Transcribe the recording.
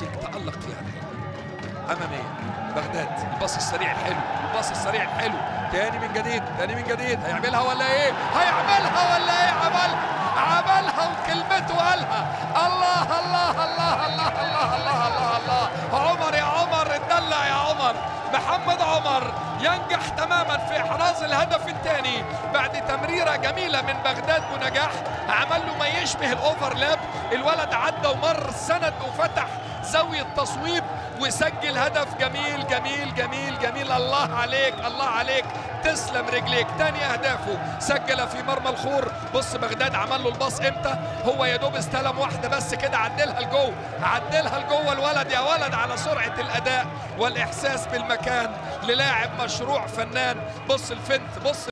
نفسك تألق فيها الحين أمامية بغداد الباص السريع الحلو الباص السريع الحلو تاني من جديد تاني من جديد هيعملها ولا ايه هيعملها ولا ايه عملها عملها وكلمته قالها الله الله الله الله الله الله الله الله عمر يا عمر اتدلع يا عمر محمد عمر ينجح تماما في احراز الهدف الثاني بعد تمريره جميله من بغداد بنجاح عمل له ما يشبه الاوفرلاب الولد عدى ومر سند وفتح زاويه تصويب وسجل هدف جميل جميل جميل جميل الله عليك الله عليك تسلم رجليك تاني اهدافه سجل في مرمى الخور بص بغداد عمل له الباص امتى هو يا دوب استلم واحده بس كده عدلها لجوه عدلها لجوه الولد يا ولد على سرعه الاداء والاحساس بالمكان للاعب مشروع فنان بص الفنت بص